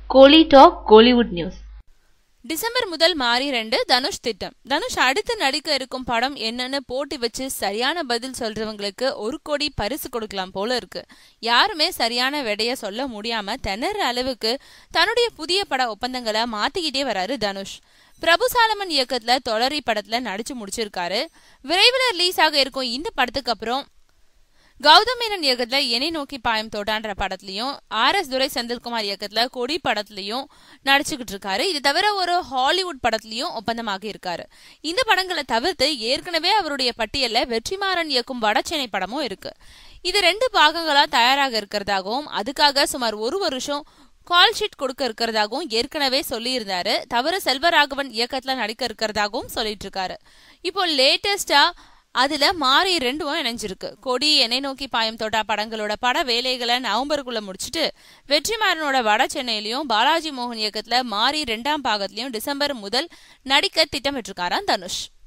கோலி talk Kollywood news December முதல் மாறி ரெண்டு தனுஷ் திட்டம் தனுஷ் அடுத்து நடிக்க இருக்கும் படம் என்னன்னு போட்டி வச்சு சரியான பதில் சொல்றவங்களுக்கு ஒரு கோடி பரிசு கொடுக்கலாம் போல இருக்கு யாருமே சரியான விடைய சொல்ல முடியாம திணற அளவுக்கு தன்னுடைய புதிய பட ஒப்பந்தங்களை மாத்திக்கிட்டே வராரு தனுஷ் பிரபு சாலமன் இயக்கத்துல தொடரி படத்துல நடிச்சு முடிச்சிருக்காரு விரைவில் ரிலீஸ் ஆக இருக்கும் இந்த படத்துக்கு அப்புறம் கௌதம் மேனன் இயக்கத்துல என்னை நோக்கி பாயம் தோட்டான்ற படத்துலயும் ஆர் எஸ் துரை செந்தில்குமார் இயக்கத்துல கொடி படத்துலயும் நடிச்சுக்கிட்டு இருக்காரு இது தவிர ஒரு ஹாலிவுட் படத்துலயும் ஒப்பந்தமாக இருக்காரு இந்த படங்களை தவிர்த்து ஏற்கனவே அவருடைய பட்டியல்ல வெற்றிமாறன் இயக்கும் வடச்சென்னை படமும் இருக்கு இது ரெண்டு பாகங்களா தயாராக இருக்கிறதாகவும் அதுக்காக சுமார் ஒரு வருஷம் கால் ஷீட் கொடுக்க இருக்கிறதாகவும் ஏற்கனவே சொல்லியிருந்தாரு தவிர செல்வராகவன் இயக்கத்துல நடிக்க இருக்கிறதாகவும் சொல்லிட்டு இருக்காரு இப்போ லேட்டஸ்டா அதுல மாறி ரெண்டும் இணைஞ்சிருக்கு கொடி என்னை நோக்கி பாயம் தோட்டா படங்களோட பட வேலைகளை நவம்பருக்குள்ள முடிச்சுட்டு வெற்றிமாறனோட வட சென்னையிலயும் பாலாஜி மோகன் இயக்கத்துல மாறி ரெண்டாம் பாகத்திலயும் டிசம்பர் முதல் நடிக்க திட்டமிட்டிருக்காராம் தனுஷ்